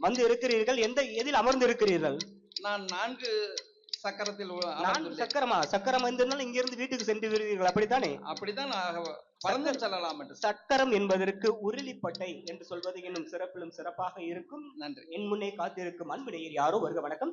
வந்து இருக்கிறீர்கள் எந்த எதில் அமர்ந்து இருக்கிறீர்கள் நான் நான்கு சக்கரத்தில் உ- நான் அமர்ந்துள்ளேன். சக்கரமா சக்கரம் வந்திருந்தால் இங்கிருந்து வீட்டுக்கு சென்று விடுவீர்கள் அப்படித்தானே அப்படித்தான் நான் பறந்து செல்லலாம் என்று சக்கரம் என்பதற்கு உருளிப்பட்டை என்று சொல்வது இன்னும் சிறப்பிலும் சிறப்பாக இருக்கும் நன்றி என் முன்னே காத்திருக்கும் அன்பு நேயர் யாரோ வருக வணக்கம்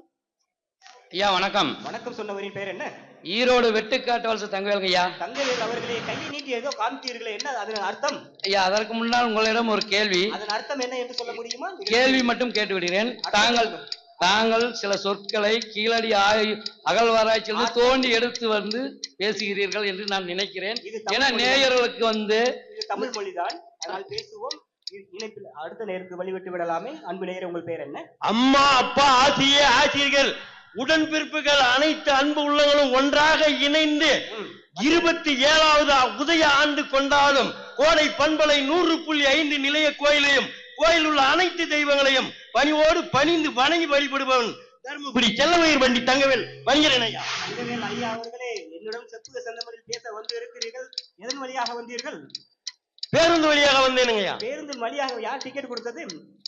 ஐயா வணக்கம் வணக்கம் சொன்னவரின் பேர் என்ன ஈரோடு வெட்டுக்காட்டு வலசு தங்கவேலுங்க ஐயா தங்கவேல் அவர்களே கையை நீட்டி ஏதோ காமித்தீர்களே என்ன அதன் அர்த்தம் ஐயா அதற்கு முன்னால் உங்களிடம் ஒரு கேள்வி அதன் அர்த்தம் என்ன என்று சொல்ல முடியுமா கேள்வி மட்டும் கேட்டு விடுகிறேன் தாங்கள் தாங்கள் சில சொற்களை கீழடி ஆய் அகழ்வாராய்ச்சியிலிருந்து தோண்டி எடுத்து வந்து பேசுகிறீர்கள் என்று நான் நினைக்கிறேன் இது ஏன்னா தமிழ் மொழி. நேயர்களுக்கு வந்து இது தமிழ் மொழிதான் அதனால் பேசுவோம் இ- இணைப்பில் அடுத்த நேருக்கு வழிவிட்டு விடலாமே அன்பு நேயர் உங்கள் பேர் என்ன அம்மா அப்பா ஆசிரிய ஆசிரியர்கள் உடன்பிறப்புகள் அனைத்து அன்பு உள்ளங்களும் ஒன்றாக இணைந்து ம். இருபத்தி ஏழாவது உதய ஆண்டு கொண்டாடும் கோடை பண்பலை நூறு புள்ளி ஐந்து நிலைய கோயிலையும் கோயில் உள்ள அனைத்து தெய்வங்களையும் பணிவோடு பணிந்து வணங்கி வழிபடுபவன் தருமபுரி செல்லவயிர் வண்டி தங்கவேல் வணிகரன் ஐயா தங்கவேல் ஐயா அவர்களே என்னிடம் செப்புக செந்தமரில் பேச வந்து இருக்கிறீர்கள் எதன் வழியாக வந்தீர்கள் பேருந்து வழியாக வந்தேனுங்க ஐயா பேருந்தின் வழியாக யார் டிக்கெட் கொடுத்தது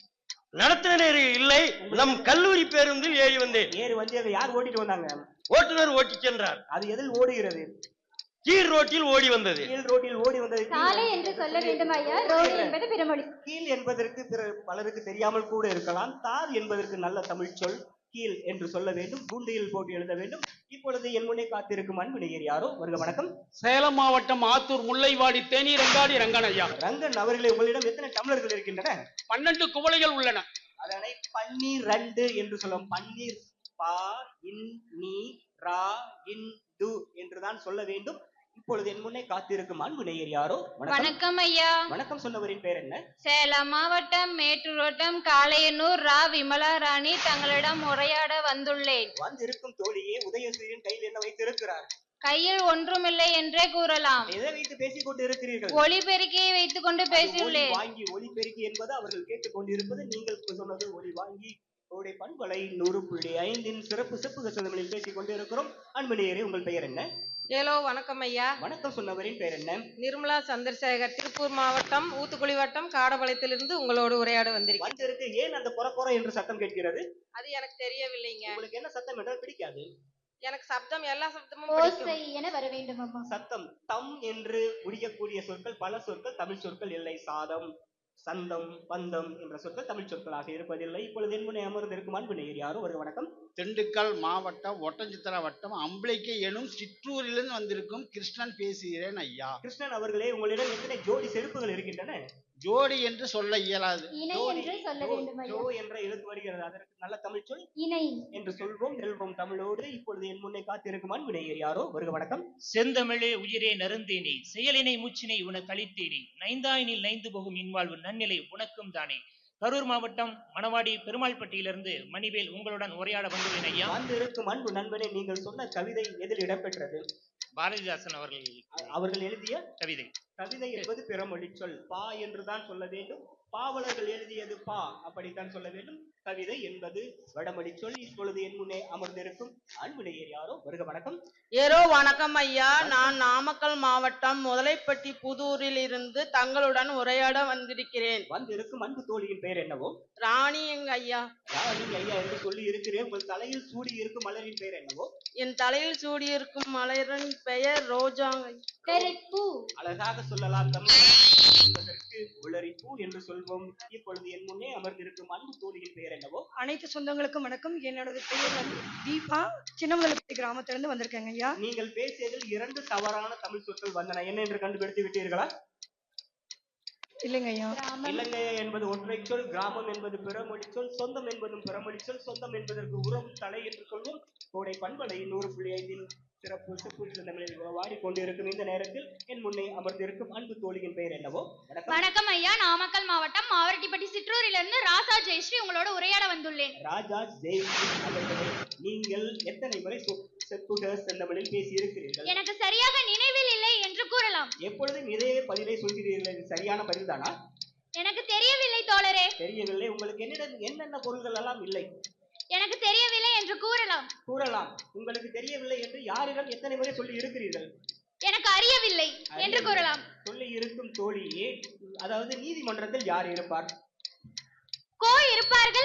நடத்துனர் இல்லை நம் கல்லூரி பேருந்தில் ஏறி வந்தேன் ஏறு வண்டியாக யார் ஓட்டிட்டு வந்தாங்க ஓட்டுநர் ஓட்டி சென்றார் அது எதில் ஓடுகிறது கீழ் ரோட்டில் ஓடி வந்தது கீழ் ரோட்டில் ஓடி வந்தது சாலை என்று சொல்ல வேண்டும் ஐயா ரோடு என்பது பிறமொழி கீழ் என்பதற்கு பிற பலருக்கு தெரியாமல் கூட இருக்கலாம் தார் என்பதற்கு நல்ல தமிழ் சொல் கீழ் என்று சொல்ல வேண்டும் குண்டியில் போட்டு எழுத வேண்டும் இப்பொழுது என் முன்னே காத்திருக்கும் அன்பு நேயர் யாரோ வருக வணக்கம் சேலம் மாவட்டம் ஆத்தூர் முல்லைவாடி தேனி ரங்காடி ரங்கனையா ரங்கன் அவர்களே உங்களிடம் எத்தனை டம்ளர்கள் இருக்கின்றன பன்னெண்டு குவளைகள் உள்ளன அதனை பன்னீர் ரெண்டு என்று சொல்லும் பன்னீர் பா இன் நீ ரா இன் டு என்றுதான் சொல்ல வேண்டும் இப்பொழுது என் முன்னே காத்திருக்கும் அன்பு நேயர் யாரோ வணக்கம் வணக்கம் ஐயா வணக்கம் சொன்னவரின் பேர் என்ன சேலம் மாவட்டம் மேட்டூர் வட்டம் காளையனூர் ரா விமலா ராணி தங்களிடம் உரையாட வந்துள்ளேன் வந்திருக்கும் தோழியே உதயசூரியன் கையில் என்ன வைத்திருக்கிறார் கையில் ஒன்றுமில்லை என்றே கூறலாம் எதை வைத்து பேசிக் கொண்டு இருக்கிறீர்கள் ஒளிபெருக்கியை வைத்துக் கொண்டு அது ஒலி பேசியுள்ளேன் வாங்கி ஒலி பெருக்கி என்பது அவர்கள் கேட்டுக்கொண்டிருப்பது நீங்கள் சொன்னது ஒலி வாங்கி உங்களுடைய பண்பலை நூறு புள்ளி ஐந்தின் சிறப்பு செப்புக சதங்களில் பேசிக் கொண்டிருக்கிறோம் அன்பு நேயரே உங்கள் பெயர் என்ன ஹலோ வணக்கம் ஐயா வணக்கம் சொன்னவரின் பெயர் என்ன நிர்மலா சந்திரசேகர் திருப்பூர் மாவட்டம் ஊத்துக்குளி வட்டம் காடபாளையத்திலிருந்து உங்களோடு உரையாட வந்திருக்கேன் வந்திருக்கு ஏன் அந்த கொர கொர என்று சத்தம் கேட்கிறது அது எனக்கு தெரியவில்லைங்க உங்களுக்கு என்ன சத்தம் என்றால் பிடிக்காது எனக்கு சப்தம் எல்லா சப்தமும் பிடிக்கும். ஓசை என வர வேண்டும் அம்மா சத்தம் தம் என்று முடியக்கூடிய சொற்கள் பல சொற்கள் தமிழ் சொற்கள் இல்லை சாதம் சந்தம் பந்தம் என்ற சொற்கள் தமிழ் சொற்களாக இருப்பதில்லை இப்பொழுது என் முன்னே அமர்ந்திருக்கும் அன்பு நேயர் யாரோ ஒரு வணக்கம் திண்டுக்கல் மாவட்டம் ஒட்டஞ்சித்திர வட்டம் அம்பளைக்கை எனும் சிற்றூரிலிருந்து வந்திருக்கும் கிருஷ்ணன் பேசுகிறேன் ஐயா கிருஷ்ணன் அவர்களே உங்களிடம் எத்தனை ஜோடி செருப்புகள் இருக்கின்றன ஜோடி என்று சொல்ல இயலாது இணை ஜோடி, என்று சொல்ல ஜோ- வேண்டும் ஜோ ஐயா என்ற எழுத்து வருகிறது அதற்கு நல்ல தமிழ் சொல் இணை என்று சொல்வோம் செல்வோம் தமிழோடு இப்பொழுது என் முன்னே காத்திருக்கும் அன்பு நேயர் யாரோ வருக வணக்கம் செந்தமிழே உயிரே நருந்தேனே செயலினை மூச்சினை உனக்கு அளித்தேனே நைந்தாயினில் நைந்து போகும் இன்வாழ்வு நன்னிலை உனக்கும் தானே கரூர் மாவட்டம் மணவாடி பெருமாள்பட்டியிலிருந்து மணிவேல் உங்களுடன் உரையாட வந்துள்ளேன் ஐயா வந்திருக்கும் அன்பு நண்பனே நீங்கள் சொன்ன கவிதை எதில் இடம்பெற்றது பாரதிதாசன் அவர்கள் அ- அவர்கள் எழுதிய கவிதை கவிதை என்பது பிறமொழி சொல் பா என்றுதான் சொல்ல வேண்டும் பாவலர்கள் எழுதியது பா அப்படித்தான் சொல்ல வேண்டும் கவிதை என்பது வடமொழி சொல் இப்பொழுது என் முன்னே அமர்ந்திருக்கும் அன்பு நேயர் யாரோ வருக வணக்கம் ஏரோ வணக்கம் ஐயா நான் நாமக்கல் மாவட்டம் முதலைப்பட்டி புதூரில் இருந்து தங்களுடன் உரையாட வந்திருக்கிறேன் வந்திருக்கும் அன்பு தோழியின் பெயர் என்னவோ ராணி எங்க ஐயா ராணி ஐயா என்று சொல்லி இருக்கிறேன் உங்கள் தலையில் சூடி இருக்கும் மலரின் பெயர் என்னவோ என் தலையில் சூடியிருக்கும் மலரின் பெயர் ரோஜாங்க பெருப்பூ அழகாக சொல்லலாம் தமிழ் என்பதற்கு உளறி பூ என்று சொல்வோம் இப்பொழுது என் முன்னே அமர்ந்திருக்கும் அன்பு தோழியின் பெயர் என்னவோ அனைத்து சொந்தங்களுக்கும் வணக்கம் என்னோட பெயர் வந்து தீபா சின்னமுதலப்பட்டி கிராமத்திலிருந்து வந்திருக்கேங்க ஐயா நீங்கள் பேசியதில் இரண்டு தவறான தமிழ் சொற்கள் வந்தன என்ன என்று கண்டுபிடித்து விட்டீர்களா இல்லைங்க ஐயா கிராமம் இலங்கை என்பது ஒற்றை சொல் கிராமம் என்பது பிறமொழி சொல் சொந்தம் என்பதும் பிறமொழி சொல் சொந்தம் என்பதற்கு உறவு தலை என்று சொல்வோம் கோடை பண்பலை நூறு புள்ளி ஐந்தில் சிறப்பு சிறப்பு தமிழில் வாடி கொண்டிருக்கும் இந்த நேரத்தில் என் முன்னே அமர்ந்திருக்கும் அன்பு தோழியின் பெயர் என்னவோ வணக்கம் வணக்கம் ஐயா நாமக்கல் மாவட்டம் மாவரட்டிப்பட்டி சிற்றூரிலிருந்து ராசா ஜெயஸ்ரீ உங்களோட உரையாட வந்துள்ளேன் ராஜா ஜெய் அவர்களே நீங்கள் எத்தனை முறை சொ- செப்புக செந்தமிழில் பேசி இருக்கிறீர்கள் எனக்கு சரியாக நினைவில் இல்லை என்று கூறலாம் எப்பொழுதும் இதே பதிலை சொல்கிறீர்கள் இது சரியான பதில்தானா எனக்கு தெரியவில்லை தோழரே தெரியவில்லை உங்களுக்கு என்னிடம் என்னென்ன பொருள்கள் எல்லாம் இல்லை எனக்கு தெரியவில்லை என்று கூறலாம் கூறலாம் உங்களுக்கு தெரியவில்லை என்று யாரிடம் எத்தனை முறை சொல்லி இருக்கிறீர்கள் எனக்கு அறியவில்லை என்று கூறலாம் சொல்லி இருக்கும் தோழியே அதாவது நீதிமன்றத்தில் யார் இருப்பார் கோ இருப்பார்கள்